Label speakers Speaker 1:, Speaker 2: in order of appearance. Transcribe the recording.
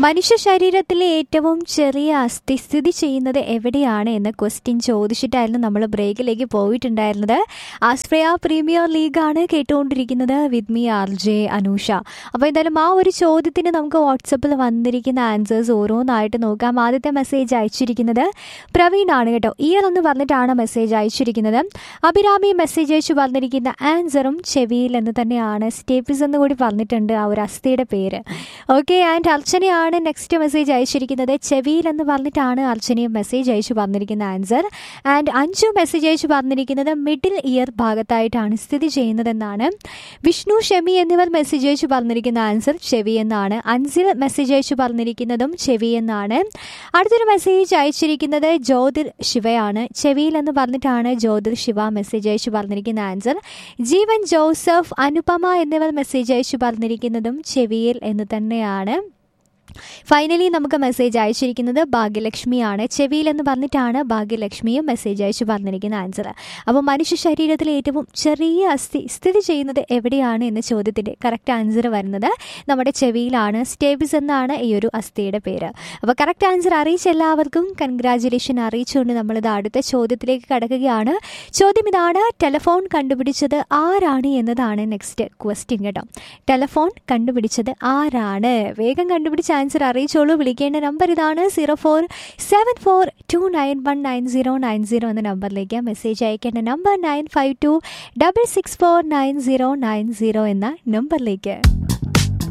Speaker 1: മനുഷ്യ ശരീരത്തിലെ ഏറ്റവും ചെറിയ അസ്ഥി സ്ഥിതി ചെയ്യുന്നത് എവിടെയാണ് എന്ന ക്വസ്റ്റ്യൻ ചോദിച്ചിട്ടായിരുന്നു നമ്മൾ ബ്രേക്കിലേക്ക് പോയിട്ടുണ്ടായിരുന്നത് ആസ്ട്രേലിയ പ്രീമിയർ ലീഗാണ് കേട്ടുകൊണ്ടിരിക്കുന്നത് with me R J Anusha അപ്പോൾ എന്തായാലും ആ ഒരു ചോദ്യത്തിന് നമുക്ക് വാട്സപ്പിൽ വന്നിരിക്കുന്ന ആൻസേഴ്സ് ഓരോന്നായിട്ട് നോക്കാം ആദ്യത്തെ മെസ്സേജ് അയച്ചിരിക്കുന്നത് പ്രവീണാണ് കേട്ടോ ഇയർ എന്ന് പറഞ്ഞിട്ടാണ് മെസ്സേജ് അയച്ചിരിക്കുന്നത് അഭിരാമി മെസ്സേജ് അയച്ചു പറഞ്ഞിരിക്കുന്ന ആൻസറും ചെവിയിൽ എന്ന് തന്നെയാണ് സ്റ്റേപ്പിസ് എന്ന് കൂടി പറഞ്ഞിട്ടുണ്ട് ആ ഒരു അസ്ഥിയുടെ പേര് ഓക്കെ ആൻഡ് അർച്ചനയാണ് നെക്സ്റ്റ് മെസ്സേജ് അയച്ചിരിക്കുന്നത് ചെവിയിൽ എന്ന് പറഞ്ഞിട്ടാണ് അർച്ചനയും മെസ്സേജ് അയച്ചു പറഞ്ഞിരിക്കുന്ന ആൻസർ ആൻഡ് അഞ്ചു മെസ്സേജ് അയച്ചു പറഞ്ഞിരിക്കുന്നത് മിഡിൽ ഇയർ ഭാഗത്തായിട്ടാണ് സ്ഥിതി ചെയ്യുന്നതെന്നാണ് വിഷ്ണു ഷെമി എന്നിവർ മെസ്സേജ് അയച്ചു പറഞ്ഞിരിക്കുന്ന ആൻസർ ചെവി എന്നാണ് അൻസിൽ മെസ്സേജ് അയച്ചു പറഞ്ഞിരിക്കുന്നതും ചെവി എന്നാണ് അടുത്തൊരു മെസ്സേജ് അയച്ചിരിക്കുന്നത് ജ്യോതിർ ശിവയാണ് ചെവിയിൽ എന്ന് പറഞ്ഞിട്ടാണ് ജ്യോതിർ ശിവ മെസ്സേജ് അയച്ചു പറഞ്ഞിരിക്കുന്ന ആൻസർ ജീവൻ ജോസഫ് അനുപമ എന്നിവർ മെസ്സേജ് അയച്ചു പറഞ്ഞിരിക്കുന്നതും ചെവിയിൽ എന്ന് തന്നെയാണ് ഫൈനലി നമുക്ക് മെസ്സേജ് അയച്ചിരിക്കുന്നത് ഭാഗ്യലക്ഷ്മിയാണ് ചെവിയിൽ എന്ന് പറഞ്ഞിട്ടാണ് ഭാഗ്യലക്ഷ്മിയും മെസ്സേജ് അയച്ചു പറഞ്ഞിരിക്കുന്ന ആൻസർ അപ്പോൾ മനുഷ്യ ശരീരത്തിലെ ഏറ്റവും ചെറിയ അസ്ഥി സ്ഥിതി ചെയ്യുന്നത് എവിടെയാണ് എന്ന ചോദ്യത്തിൻ്റെ കറക്റ്റ് ആൻസർ വരുന്നത് നമ്മുടെ ചെവിയിലാണ് സ്റ്റേബിസ് എന്നാണ് ഈ ഒരു അസ്ഥിയുടെ പേര് അപ്പോൾ കറക്റ്റ് ആൻസർ അറിയിച്ച എല്ലാവർക്കും കൺഗ്രാജുലേഷൻ അറിയിച്ചുകൊണ്ട് നമ്മളിത് അടുത്ത ചോദ്യത്തിലേക്ക് കടക്കുകയാണ് ചോദ്യം ഇതാണ് ടെലഫോൺ കണ്ടുപിടിച്ചത് ആരാണ് എന്നതാണ് നെക്സ്റ്റ് ക്വസ്റ്റ്യൻ കേട്ടോ ടെലഫോൺ കണ്ടുപിടിച്ചത് ആരാണ് വേഗം കണ്ടുപിടിച്ച ആൻസർ അറിയിച്ചോളൂ വിളിക്കേണ്ട നമ്പർ ഇതാണ് zero four seven four two nine one nine zero nine zero എന്ന നമ്പറിലേക്ക് മെസ്സേജ് അയക്കേണ്ട number nine five two double six four nine zero nine zero എന്ന നമ്പറിലേക്ക്